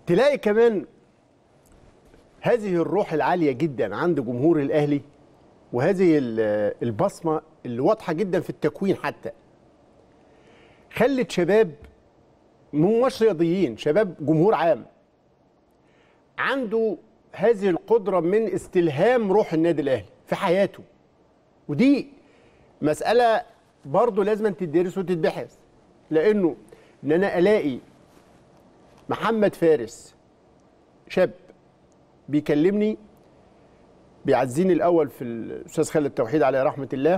تلاقي كمان هذه الروح العاليه جدا عند جمهور الاهلي وهذه ال- البصمه اللي واضحه جدا في التكوين حتى خلت شباب مش رياضيين شباب جمهور عام عنده هذه القدره من استلهام روح النادي الاهلي في حياته ودي مساله برضه لازم تدرس وتتبحث لانه ان انا الاقي محمد فارس شاب بيكلمني بيعزيني الاول في الاستاذ خالد توحيد عليه رحمه الله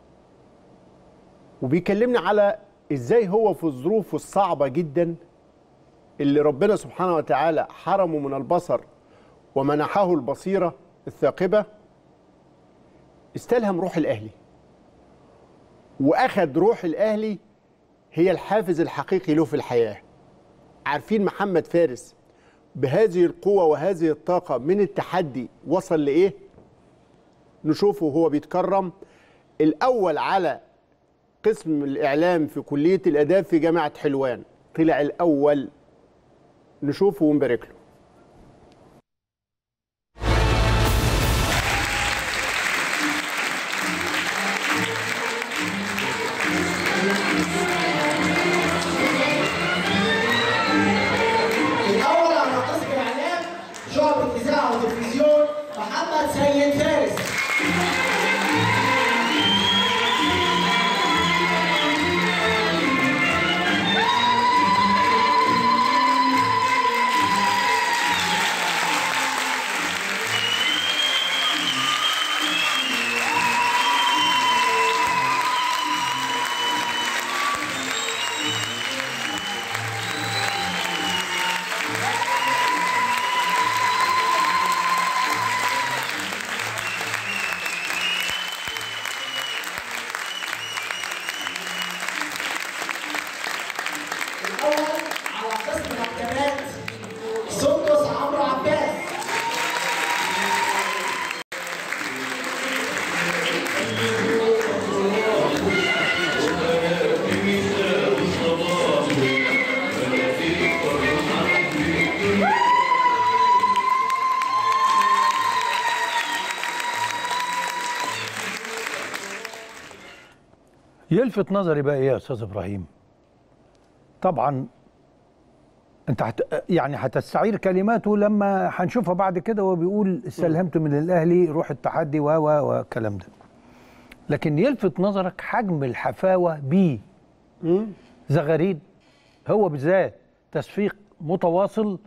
وبيكلمني على ازاي هو في الظروف الصعبه جدا اللي ربنا سبحانه وتعالى حرمه من البصر ومنحه البصيره الثاقبه استلهم روح الاهلي واخد روح الاهلي هي الحافز الحقيقي له في الحياه عارفين محمد فارس بهذه القوه وهذه الطاقه من التحدي وصل لايه نشوفه وهو بيتكرم الاول على قسم الاعلام في كليه الاداب في جامعه حلوان طلع الاول نشوفه ونبارك له الأول على قسم الإعلام شعبة إذاعة وتلفزيون محمد سيد فارس الأول على قسم محكمات سندس عمرو عباس يلفت نظري بقى ايه يا استاذ ابراهيم طبعا انت هت... يعني هتستعير كلماته لما هنشوفها بعد كده وهو بيقول استلهمت من الاهلي روح التحدي و و والكلام ده لكن يلفت نظرك حجم الحفاوه بيه زغاريد هو بالذات تصفيق متواصل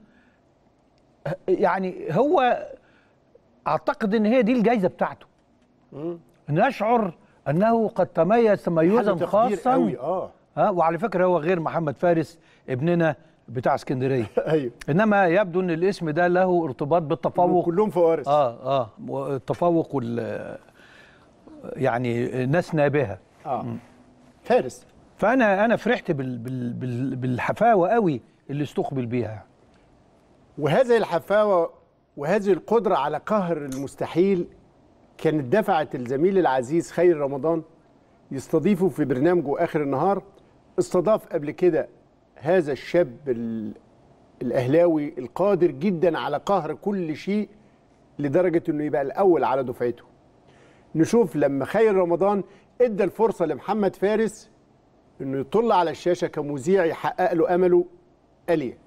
يعني هو اعتقد ان هي دي الجائزه بتاعته نشعر انه قد تميز تميزا تقدير خاصا قوي اه ها وعلى فكره هو غير محمد فارس ابننا بتاع اسكندريه ايوه انما يبدو ان الاسم ده له ارتباط بالتفوق كلهم فوارس اه اه والتفوق وال يعني ناس نابهه اه فارس فانا انا فرحت بال بال بال بالحفاوه قوي اللي استقبل بيها وهذه الحفاوة وهذه القدرة على قهر المستحيل كانت دفعت الزميل العزيز خير رمضان يستضيفه في برنامجه آخر النهار استضاف قبل كده هذا الشاب ال- الأهلاوي القادر جدا على قهر كل شيء لدرجة أنه يبقى الأول على دفعته نشوف لما خير رمضان ادى الفرصة لمحمد فارس أنه يطل على الشاشة كمذيع يحقق له أمله قال إيه؟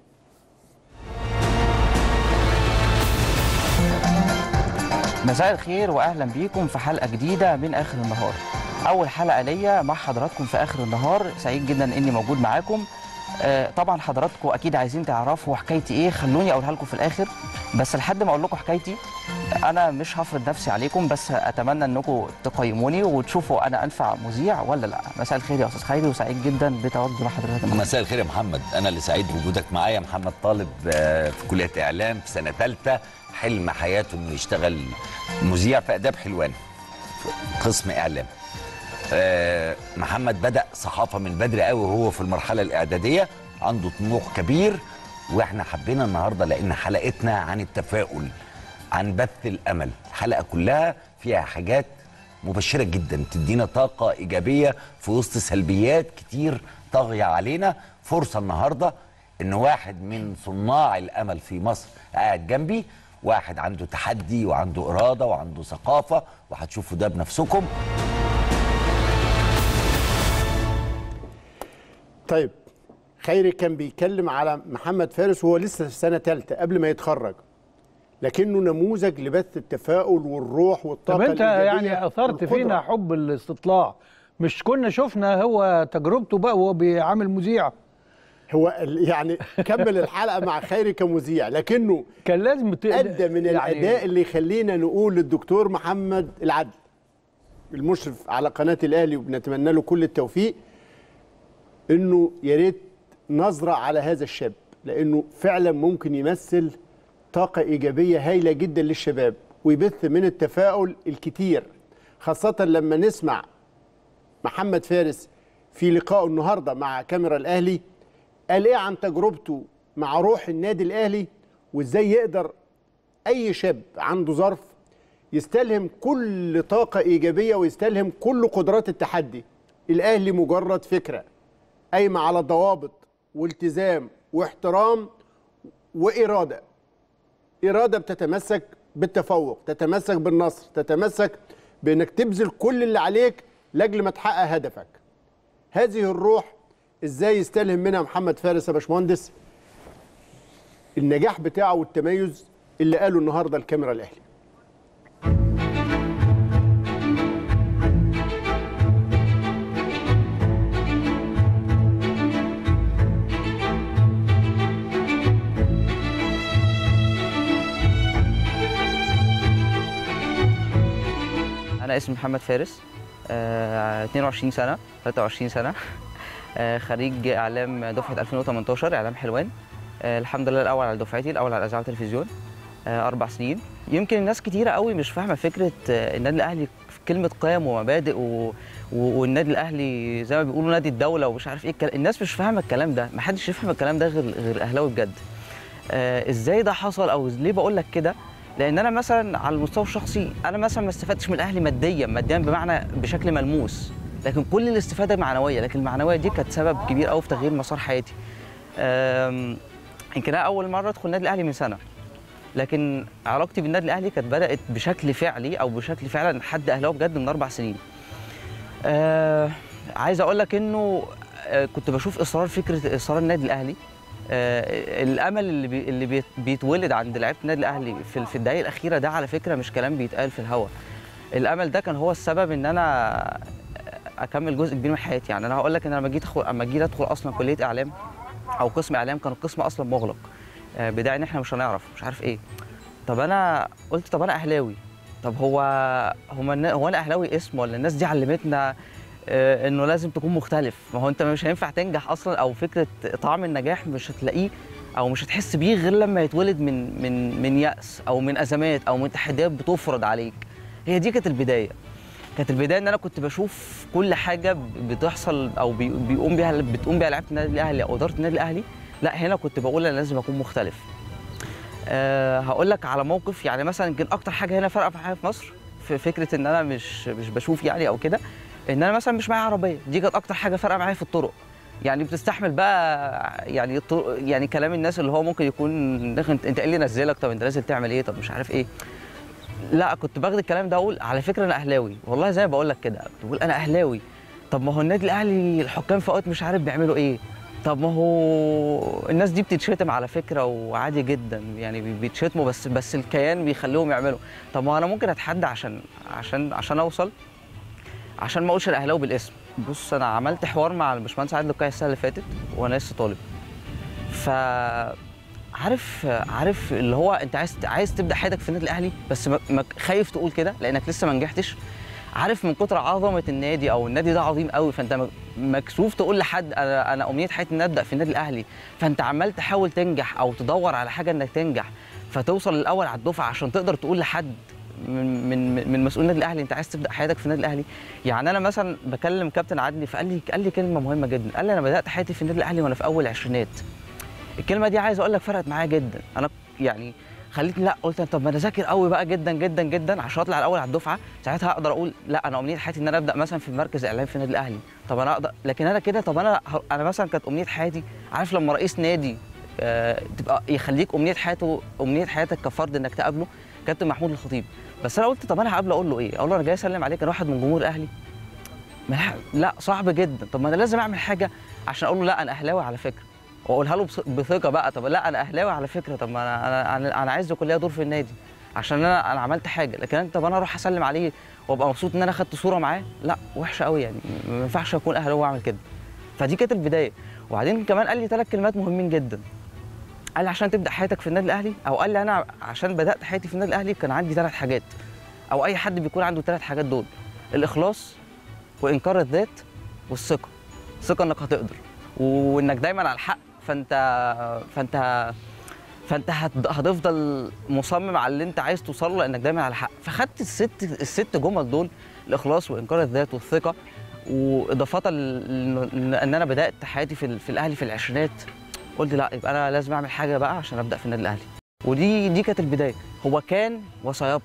مساء الخير واهلا بيكم في حلقه جديده من اخر النهار اول حلقه ليا مع حضراتكم في اخر النهار سعيد جدا اني موجود معاكم آه، طبعا حضراتكم اكيد عايزين تعرفوا حكايتي ايه خلوني اقولها لكم في الاخر بس لحد ما اقول لكم حكايتي انا مش هفرض نفسي عليكم بس اتمنى انكم تقيموني وتشوفوا انا انفع مذيع ولا لا مساء الخير يا استاذ خيري وسعيد جدا بتواجدي مع حضرتك النهاردة. مساء الخير يا محمد انا اللي سعيد بوجودك معايا محمد طالب آه، في كليه اعلام في سنه ثالثه حلم حياته انه يشتغل مذيع في اداب حلوان في قسم اعلام آه، محمد بدا صحافه من بدري قوي وهو في المرحله الاعداديه عنده طموح كبير واحنا حبينا النهارده لان حلقتنا عن التفاؤل عن بث الامل الحلقه كلها فيها حاجات مبشره جدا تدينا طاقه ايجابيه في وسط سلبيات كتير طاغيه علينا فرصه النهارده ان واحد من صناع الامل في مصر قاعد جنبي واحد عنده تحدي وعنده اراده وعنده ثقافه وهتشوفوا ده بنفسكم طيب خيري كان بيتكلم على محمد فارس وهو لسه في سنه ثالثه قبل ما يتخرج لكنه نموذج لبث التفاؤل والروح طب والطاقه انت الإيجابية يعني اثرت والقدرة. فينا حب الاستطلاع مش كنا شفنا هو تجربته بقى وهو بيعامل مذيع هو ال- يعني كمل الحلقه مع خيري كمذيع لكنه كان لازم ت... ادى من يعني الاداء اللي يخلينا نقول للدكتور محمد العدل المشرف على قناه الاهلي وبنتمنى له كل التوفيق انه يا ريت نظره على هذا الشاب لانه فعلا ممكن يمثل طاقه ايجابيه هايله جدا للشباب ويبث من التفاؤل الكتير خاصه لما نسمع محمد فارس في لقائه النهارده مع كاميرا الاهلي قال ايه عن تجربته مع روح النادي الاهلي وازاي يقدر اي شاب عنده ظرف يستلهم كل طاقه ايجابيه ويستلهم كل قدرات التحدي الاهلي مجرد فكره قايمه على ضوابط والتزام واحترام واراده اراده بتتمسك بالتفوق تتمسك بالنصر تتمسك بانك تبذل كل اللي عليك لاجل ما تحقق هدفك هذه الروح ازاي يستلهم منها محمد فارس يا باشمهندس النجاح بتاعه والتميز اللي قاله النهارده الكاميرا الاهلي انا اسمي محمد فارس آه، 22 سنه 23 سنه آه، خريج اعلام دفعه 2018 اعلام حلوان آه، الحمد لله الاول على دفعتي الاول على الاذاعه والتلفزيون آه، اربع سنين يمكن الناس كتيره قوي مش فاهمه فكره آه، النادي الاهلي في كلمه قيم ومبادئ و... و... والنادي الاهلي زي ما بيقولوا نادي الدوله ومش عارف ايه الكلام. الناس مش فاهمه الكلام ده محدش يفهم الكلام ده غير غير اهلاوي بجد آه، ازاي ده حصل او ليه بقول لك كده لان انا مثلا على المستوى الشخصي انا مثلا ما استفدتش من الاهلي ماديا ماديا بمعنى بشكل ملموس لكن كل الاستفاده معنويه لكن المعنويه دي كانت سبب كبير قوي في تغيير مسار حياتي آم، يمكن انا اول مره ادخل النادي الاهلي من سنه لكن علاقتي بالنادي الاهلي كانت بدات بشكل فعلي او بشكل فعلا حد اهلاوي بجد من اربع سنين آه عايز اقول لك انه آه كنت بشوف اصرار فكره اصرار النادي الاهلي آه الامل اللي بي اللي بيت بيتولد عند لعيبه النادي الاهلي في في الدقائق الاخيره ده على فكره مش كلام بيتقال في الهوا الامل ده كان هو السبب ان انا اكمل جزء كبير من حياتي يعني انا هقول لك ان انا لما جيت ادخل اما جيت ادخل اصلا كليه اعلام او قسم اعلام كان القسم اصلا مغلق آه، بداعي ان احنا مش هنعرف مش عارف ايه طب انا قلت طب انا اهلاوي طب هو هو النا- هو انا اهلاوي اسم ولا الناس دي علمتنا آه، انه لازم تكون مختلف ما هو انت مش هينفع تنجح اصلا او فكره طعم النجاح مش هتلاقيه او مش هتحس بيه غير لما يتولد من من من يأس او من ازمات او من تحديات بتفرض عليك هي دي كانت البدايه كانت البدايه ان انا كنت بشوف كل حاجه ب- بتحصل او بي- بيقوم بيها بتقوم بيها لعيبه النادي الاهلي او اداره النادي الاهلي لا هنا كنت بقول انا لازم اكون مختلف أه هقول لك على موقف يعني مثلا يمكن اكتر حاجه هنا فارقه معايا في مصر في فكره ان انا مش مش بشوف يعني او كده ان انا مثلا مش معايا عربيه دي كانت اكتر حاجه فارقه معايا في الطرق يعني بتستحمل بقى يعني الطرق يعني كلام الناس اللي هو ممكن يكون داخل انت انت ايه اللي نزلك طب انت نازل تعمل ايه طب مش عارف ايه لا كنت باخد الكلام ده اقول على فكره انا اهلاوي والله زي ما بقول لك كده كنت بقول انا اهلاوي طب ما هو النادي الاهلي الحكام في اوقات مش عارف بيعملوا ايه طب ما هو الناس دي بتتشتم على فكره وعادي جدا يعني بي- بيتشتموا بس بس الكيان بيخليهم يعملوا طب ما انا ممكن اتحدى عشان عشان عشان اوصل عشان ما اقولش الاهلاوي بالاسم بص انا عملت حوار مع الباشمهندس عادل لقاي السنه اللي فاتت وانا لسه طالب ف عارف عارف اللي هو انت عايز عايز تبدا حياتك في النادي الاهلي بس ما- ما- خايف تقول كده لانك لسه ما نجحتش عارف من كتر عظمه النادي او النادي ده عظيم قوي فانت م- مكسوف تقول لحد انا انا امنيه حياتي ان ابدا في النادي الاهلي فانت عمال تحاول تنجح او تدور على حاجه انك تنجح فتوصل للاول على الدفعه عشان تقدر تقول لحد من من من مسؤول النادي الاهلي انت عايز تبدا حياتك في النادي الاهلي يعني انا مثلا بكلم كابتن عدلي فقال لي قال لي كلمه مهمه جدا قال لي انا بدات حياتي في النادي الاهلي وانا في اول عشرينات الكلمه دي عايز اقول لك فرقت معايا جدا انا يعني خلتني لا قلت طب ما انا ذاكر قوي بقى جدا جدا جدا عشان اطلع الاول على الدفعه ساعتها اقدر اقول لا انا امنيه حياتي ان انا ابدا مثلا في مركز اعلام في النادي الاهلي طب انا اقدر لكن انا كده طب انا ه- انا مثلا كانت امنيه حياتي عارف لما رئيس نادي آه تبقى يخليك امنيه حياته امنيه حياتك كفرد انك تقابله كابتن محمود الخطيب بس انا قلت طب انا هقابله اقول له ايه؟ اقول له انا جاي اسلم عليك انا واحد من جمهور اهلي ما لا- لا صعب جدا طب ما انا لازم اعمل حاجه عشان اقول له لا انا اهلاوي على فكره واقولها له بث- بثقه بقى طب لا انا اهلاوي على فكره طب ما انا انا انا, أنا عايز يكون ليا دور في النادي عشان انا انا عملت حاجه لكن أنا طب انا اروح اسلم عليه وابقى مبسوط ان انا خدت صوره معاه لا وحشه قوي يعني ما ينفعش اكون اهلاوي واعمل كده فدي كانت البدايه وبعدين كمان قال لي ثلاث كلمات مهمين جدا قال لي عشان تبدا حياتك في النادي الاهلي او قال لي انا عشان بدات حياتي في النادي الاهلي كان عندي ثلاث حاجات او اي حد بيكون عنده ثلاث حاجات دول الاخلاص وانكار الذات والثقه ثقه انك هتقدر وانك دايما على الحق فانت فانت فانت هت- هتفضل مصمم على اللي انت عايز توصل له لانك دايما على الحق فخدت الست الست جمل دول الاخلاص وانكار الذات والثقه واضافه ل- لان انا بدات حياتي في, ال- في الاهلي في العشرينات قلت لا يبقى انا لازم اعمل حاجه بقى عشان ابدا في النادي الاهلي ودي دي كانت البدايه هو كان وسيبقى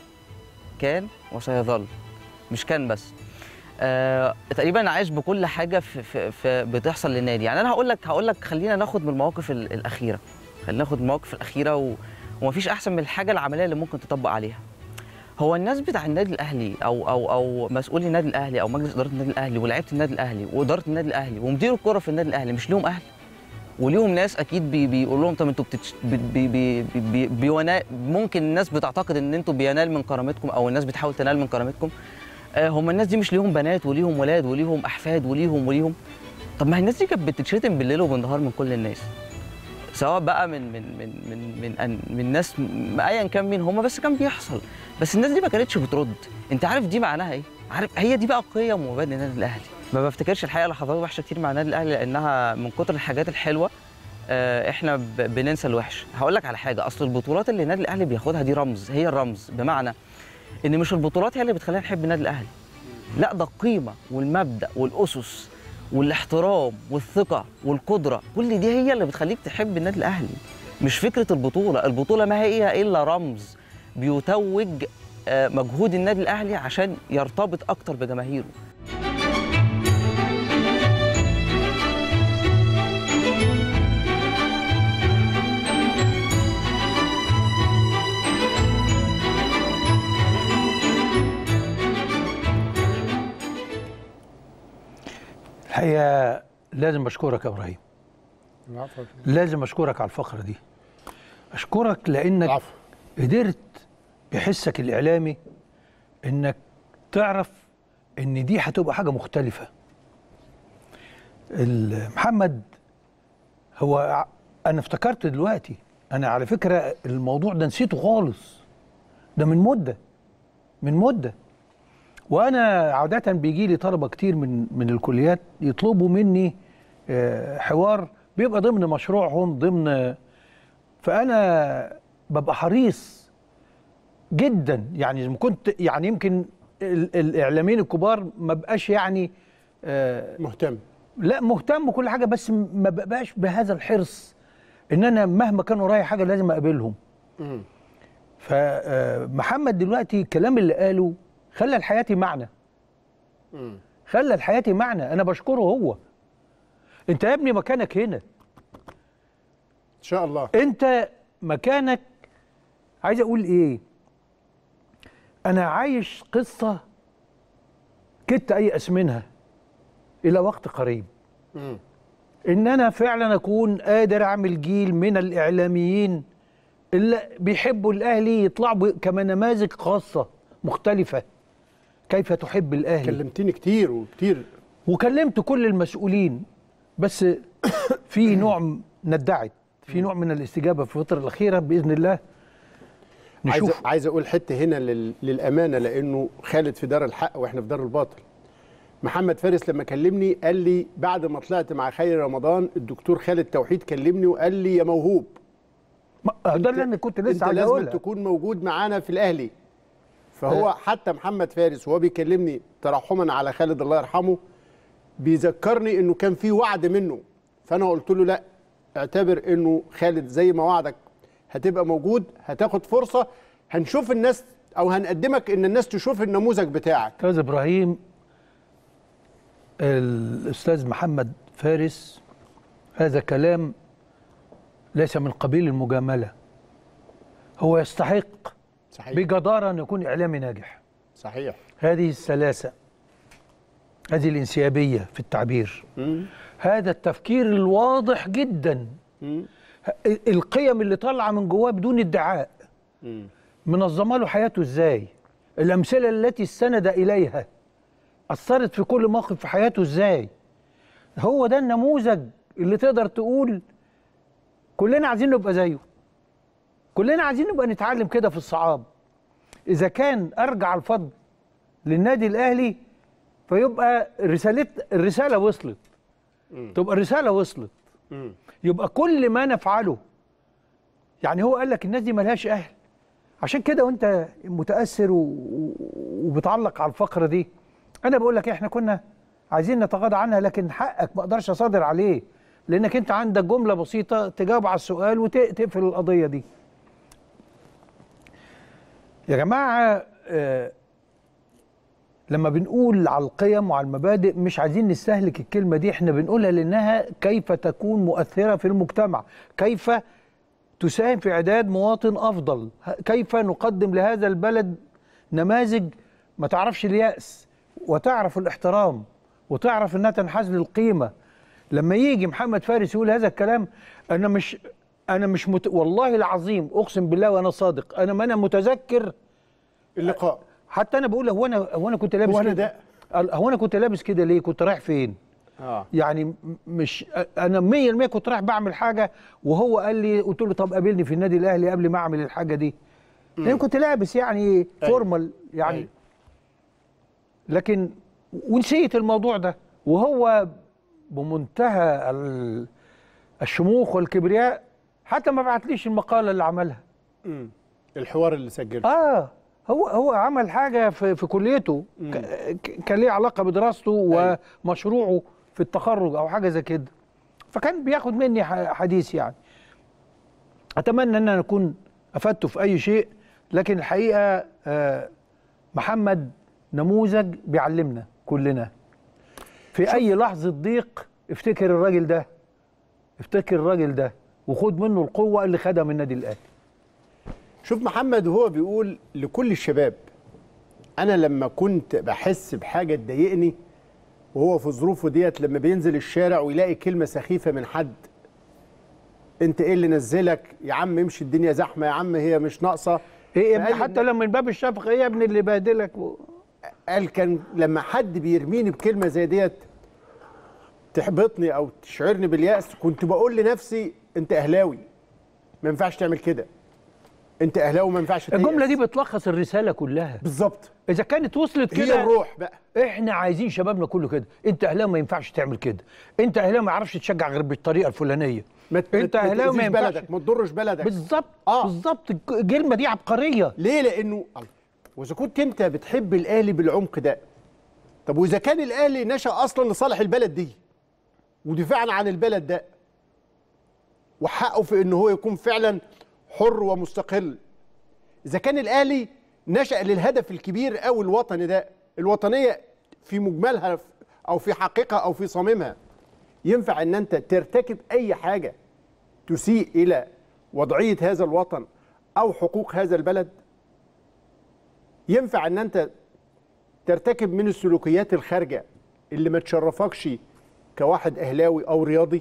كان وسيظل مش كان بس آه تقريبا عايش بكل حاجه في, في, في بتحصل للنادي يعني انا هقول لك هقول لك خلينا ناخد من المواقف ال- الاخيره خلينا ناخد المواقف الاخيره و... ومفيش احسن من الحاجه العمليه اللي ممكن تطبق عليها هو الناس بتاع النادي الاهلي او او او مسؤولي النادي الاهلي او مجلس اداره النادي الاهلي ولاعيبه النادي الاهلي واداره النادي الاهلي ومدير الكره في النادي الاهلي مش ليهم اهل وليهم ناس اكيد بي بيقول لهم طب انتوا بتتش... بي بي بي بي بيونا... ممكن الناس بتعتقد ان انتوا بينال من كرامتكم او الناس بتحاول تنال من كرامتكم آه هم الناس دي مش ليهم بنات وليهم ولاد وليهم احفاد وليهم وليهم طب ما هي الناس دي كانت بتتشتم بالليل وبالنهار من كل الناس سواء بقى من من من من من, أن- من ناس م- ايا كان مين هم بس كان بيحصل بس الناس دي ما كانتش بترد انت عارف دي معناها ايه عارف هي دي بقى قيم ومبادئ النادي الاهلي ما بفتكرش الحقيقه لحظات وحشه كتير مع النادي الاهلي لانها من كتر الحاجات الحلوه آه، احنا ب- بننسى الوحش هقول لك على حاجه اصل البطولات اللي النادي الاهلي بياخدها دي رمز هي الرمز بمعنى ان مش البطولات هي اللي بتخلينا نحب النادي الاهلي لا ده القيمه والمبدا والاسس والاحترام والثقه والقدره كل دي هي اللي بتخليك تحب النادي الاهلي مش فكره البطوله البطوله ما هي الا رمز بيتوج آه، مجهود النادي الاهلي عشان يرتبط اكتر بجماهيره الحقيقه لازم اشكرك يا ابراهيم لازم اشكرك على الفقره دي اشكرك لانك العفو قدرت بحسك الاعلامي انك تعرف ان دي هتبقى حاجه مختلفه ال- محمد هو ع- انا افتكرت دلوقتي انا على فكره الموضوع ده نسيته خالص ده من مده من مده وانا عاده بيجي لي طلبه كتير من من الكليات يطلبوا مني آه، حوار بيبقى ضمن مشروعهم ضمن فانا ببقى حريص جدا يعني إذا ما كنت يعني يمكن ال- الاعلاميين الكبار ما بقاش يعني آه، مهتم لا مهتم وكل حاجه بس م- ما بقاش بهذا الحرص ان انا مهما كانوا رايح حاجه لازم اقابلهم مم. فمحمد دلوقتي الكلام اللي قاله خلى لحياتي معنى مم. خلى لحياتي معنى انا بشكره هو انت يا ابني مكانك هنا ان شاء الله انت مكانك عايز اقول ايه انا عايش قصه كدت ايأس منها الى وقت قريب مم. ان انا فعلا اكون قادر اعمل جيل من الاعلاميين اللي بيحبوا الاهلي يطلعوا ب- كنماذج خاصه مختلفه كيف تحب الاهلي كلمتني كتير وكتير وكلمت كل المسؤولين بس في نوع م- ندعت في نوع من الاستجابه في الفتره الاخيره باذن الله عايز نشوف عايز اقول حته هنا لل... للامانه لانه خالد في دار الحق واحنا في دار الباطل محمد فارس لما كلمني قال لي بعد ما طلعت مع خير رمضان الدكتور خالد توحيد كلمني وقال لي يا موهوب ما- ده اللي انا كنت انت لسه عايز لازم اقولها تكون موجود معانا في الاهلي فهو حتى محمد فارس وهو بيكلمني ترحما على خالد الله يرحمه بيذكرني انه كان في وعد منه فانا قلت له لا اعتبر انه خالد زي ما وعدك هتبقى موجود هتاخد فرصه هنشوف الناس او هنقدمك ان الناس تشوف النموذج بتاعك استاذ ابراهيم الاستاذ محمد فارس هذا كلام ليس من قبيل المجامله هو يستحق صحيح بجداره ان يكون اعلامي ناجح صحيح هذه السلاسه هذه الانسيابيه في التعبير هذا التفكير الواضح جدا ه- القيم اللي طالعه من جواه بدون ادعاء منظمه له حياته ازاي الامثله التي استند اليها اثرت في كل موقف في حياته ازاي هو ده النموذج اللي تقدر تقول كلنا عايزين نبقى زيه كلنا عايزين نبقى نتعلم كده في الصعاب اذا كان ارجع الفضل للنادي الاهلي فيبقى رسالة الرساله وصلت تبقى الرساله وصلت يبقى كل ما نفعله يعني هو قال لك الناس دي ملهاش اهل عشان كده وانت متاثر و- و- وبتعلق على الفقره دي انا بقول لك احنا كنا عايزين نتغاضى عنها لكن حقك ما اقدرش اصادر عليه لانك انت عندك جمله بسيطه تجاوب على السؤال وتقفل القضيه دي يا جماعه آه لما بنقول على القيم وعلى المبادئ مش عايزين نستهلك الكلمه دي احنا بنقولها لانها كيف تكون مؤثره في المجتمع كيف تساهم في اعداد مواطن افضل ه- كيف نقدم لهذا البلد نماذج ما تعرفش اليأس وتعرف الاحترام وتعرف انها تنحاز للقيمه لما يجي محمد فارس يقول هذا الكلام انا مش انا مش مت... والله العظيم اقسم بالله وانا صادق انا ما انا متذكر اللقاء حتى انا بقول هو انا هو انا كنت لابس هو أنا كده ده؟ قال- هو انا كنت لابس كده ليه كنت رايح فين اه يعني م- مش انا 100% كنت رايح بعمل حاجه وهو قال لي قلت له طب قابلني في النادي الاهلي قبل ما اعمل الحاجه دي لان كنت لابس يعني فورمال يعني أيوة. لكن ونسيت الموضوع ده وهو بمنتهى ال- الشموخ والكبرياء حتى ما بعتليش المقاله اللي عملها الحوار اللي سجله اه هو هو عمل حاجه في في كليته ك- ك- كان ليه علاقه بدراسته أيوة. ومشروعه في التخرج او حاجه زي كده فكان بياخد مني ح- حديث يعني اتمنى ان انا اكون افدته في اي شيء لكن الحقيقه آه، محمد نموذج بيعلمنا كلنا في اي لحظه ضيق افتكر الراجل ده افتكر الراجل ده وخد منه القوه اللي خدها من النادي الاهلي شوف محمد وهو بيقول لكل الشباب انا لما كنت بحس بحاجه تضايقني وهو في ظروفه ديت لما بينزل الشارع ويلاقي كلمه سخيفه من حد انت ايه اللي نزلك يا عم امشي الدنيا زحمه يا عم هي مش ناقصه ايه يا ابني فقال حتى لو من باب الشفقه ايه يا ابني اللي بهدلك و... قال كان لما حد بيرميني بكلمه زي ديت تحبطني او تشعرني بالياس كنت بقول لنفسي انت اهلاوي ما ينفعش تعمل كده انت اهلاوي ما ينفعش تيأس. الجمله دي بتلخص الرساله كلها بالظبط اذا كانت وصلت هي كده الروح بقى احنا عايزين شبابنا كله كده انت اهلاوي ما ينفعش تعمل كده انت اهلاوي ما يعرفش تشجع غير بالطريقه الفلانيه ما ت- انت ما اهلاوي ما تأذيش ينفعش بلدك ما تضرش بلدك بالظبط آه. بالظبط الكلمه دي عبقريه ليه لانه واذا كنت انت بتحب الاهلي بالعمق ده طب واذا كان الاهلي نشا اصلا لصالح البلد دي ودفاعا عن البلد ده وحقه في ان هو يكون فعلا حر ومستقل اذا كان الاهلي نشا للهدف الكبير قوي الوطني ده الوطنيه في مجملها او في حقيقه او في صميمها ينفع ان انت ترتكب اي حاجه تسيء الى وضعيه هذا الوطن او حقوق هذا البلد ينفع ان انت ترتكب من السلوكيات الخارجه اللي ما تشرفكش كواحد اهلاوي او رياضي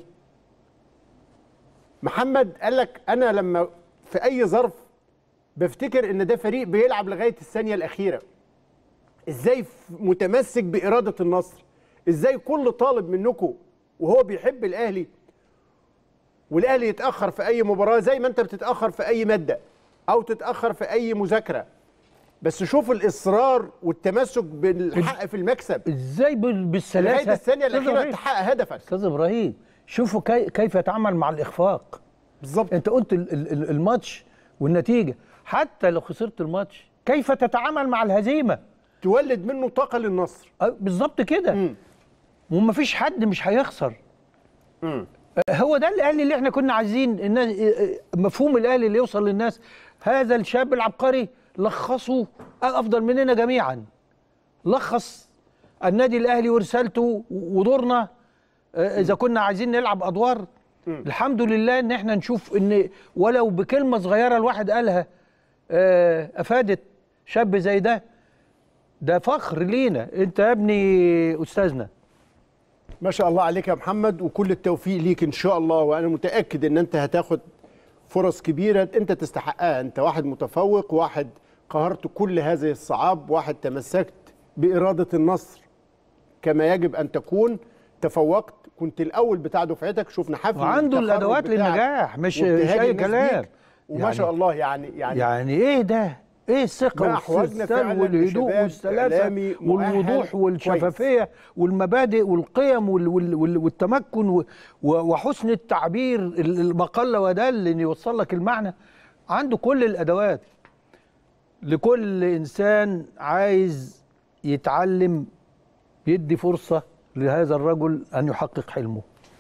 محمد قال لك انا لما في اي ظرف بفتكر ان ده فريق بيلعب لغايه الثانيه الاخيره ازاي ف- متمسك باراده النصر ازاي كل طالب منكم وهو بيحب الاهلي والاهلي يتاخر في اي مباراه زي ما انت بتتاخر في اي ماده او تتاخر في اي مذاكره بس شوف الاصرار والتمسك بالحق في المكسب ازاي بال- بالسلاسه لغايه الثانيه أستاذ الاخيره إبراهيم، تحقق هدفك استاذ ابراهيم شوفوا كي كيف يتعامل مع الاخفاق بالظبط انت قلت ال- ال- ال- الماتش والنتيجه حتى لو خسرت الماتش كيف تتعامل مع الهزيمه تولد منه طاقه للنصر أه، بالظبط كده ومفيش حد مش هيخسر هو ده الاهلي اللي احنا كنا عايزين الناس مفهوم الاهلي اللي يوصل للناس هذا الشاب العبقري لخصه افضل مننا جميعا لخص النادي الاهلي ورسالته ودورنا آه، اذا كنا عايزين نلعب ادوار الحمد لله ان احنا نشوف ان ولو بكلمه صغيره الواحد قالها آه، افادت شاب زي ده ده فخر لينا انت يا ابني استاذنا ما شاء الله عليك يا محمد وكل التوفيق ليك ان شاء الله وانا متاكد ان انت هتاخد فرص كبيره انت تستحقها انت واحد متفوق واحد قهرت كل هذه الصعاب واحد تمسكت باراده النصر كما يجب ان تكون تفوقت كنت الاول بتاع دفعتك شفنا حفل وعنده التخرج الادوات بتاعك للنجاح مش مش وابتهاج اي الناس كلام بيك. وما يعني- شاء الله يعني يعني, يعني ايه ده؟ ايه الثقة ما أحوجنا والسلسال فعلاً والهدوء لشباب والسلاسة إعلامي مؤهل والوضوح والشفافية والمبادئ والقيم وال وال وال والتمكن و- و- وحسن التعبير ال- المقل ودل ان يوصل لك المعنى عنده كل الادوات لكل انسان عايز يتعلم يدي فرصة لهذا الرجل ان يحقق حلمه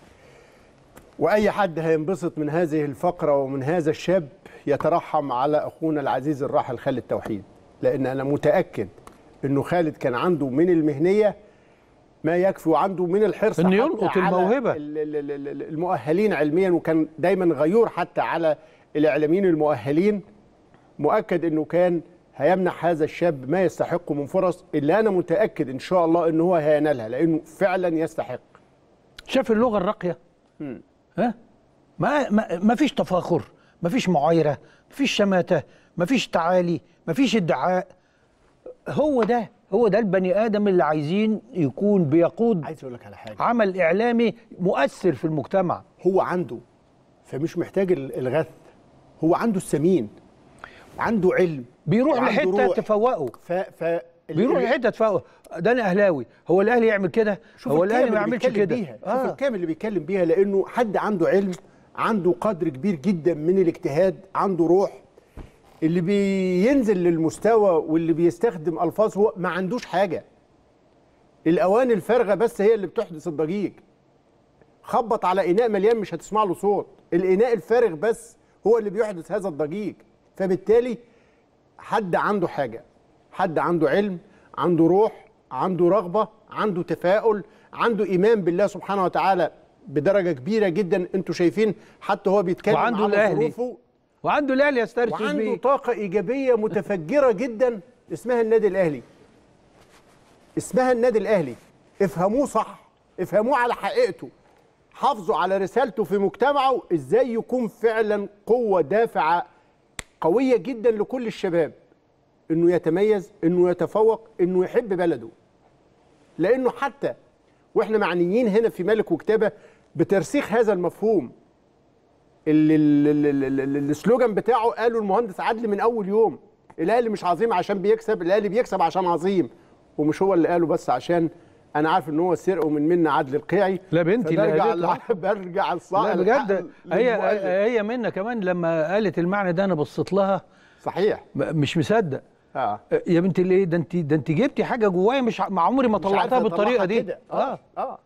واي حد هينبسط من هذه الفقره ومن هذا الشاب يترحم على اخونا العزيز الراحل خالد توحيد لان انا متاكد انه خالد كان عنده من المهنيه ما يكفي وعنده من الحرص إنه حتى يلقط على الموهبة. ال- ال- ال- ال- المؤهلين علميا وكان دايما غيور حتى على الاعلاميين المؤهلين مؤكد انه كان هيمنح هذا الشاب ما يستحقه من فرص اللي انا متاكد ان شاء الله انه هو هينالها لانه فعلا يستحق شاف اللغه الراقيه ها ما ما ما فيش تفاخر ما فيش معايره ما فيش شماته ما فيش تعالي ما فيش ادعاء هو ده هو ده البني ادم اللي عايزين يكون بيقود عايز اقول لك على حاجه عمل اعلامي مؤثر في المجتمع هو عنده فمش محتاج ال- الغث هو عنده السمين عنده علم بيروح وعنده لحته روح. تفوقه ف ف بيروح لحته تفوقه ده انا اهلاوي هو الاهلي يعمل كده شوف هو الكلمة الاهلي ما اللي يعملش بيتكلم كده بيها. شوف آه. الكلمه اللي بيتكلم بيها لانه حد عنده علم عنده قدر كبير جدا من الاجتهاد عنده روح اللي بينزل للمستوى واللي بيستخدم الفاظ هو ما عندوش حاجه الاواني الفارغه بس هي اللي بتحدث الضجيج خبط على اناء مليان مش هتسمع له صوت الاناء الفارغ بس هو اللي بيحدث هذا الضجيج فبالتالي حد عنده حاجه حد عنده علم عنده روح عنده رغبه عنده تفاؤل عنده ايمان بالله سبحانه وتعالى بدرجه كبيره جدا انتوا شايفين حتى هو بيتكلم وعنده على الأهلي. ظروفه وعنده الاهلي يسترشد وعنده بيه طاقة إيجابية متفجرة جدا اسمها النادي الأهلي اسمها النادي الأهلي افهموه صح افهموه على حقيقته حافظوا على رسالته في مجتمعه ازاي يكون فعلا قوة دافعة قوية جدا لكل الشباب انه يتميز انه يتفوق انه يحب بلده لانه حتى واحنا معنيين هنا في ملك وكتابة بترسيخ هذا المفهوم اللي ال- ال- ال- ال- السلوجان بتاعه قاله المهندس عدلي من اول يوم الاهلي مش عظيم عشان بيكسب الاهلي بيكسب عشان عظيم ومش هو اللي قاله بس عشان انا عارف ان هو سرقه من منا عدل القيعي لا بنتي اللي فبرجع قالتها. ل- برجع الصح لا بجد هي هي منا كمان لما قالت المعنى ده انا بصيت لها صحيح م- مش مصدق اه يا بنت الايه ده انت ده انت جبتي حاجه جوايا مش ع- ما عمري ما مش طلعتها عارف بالطريقه أطلعها دي كده. اه اه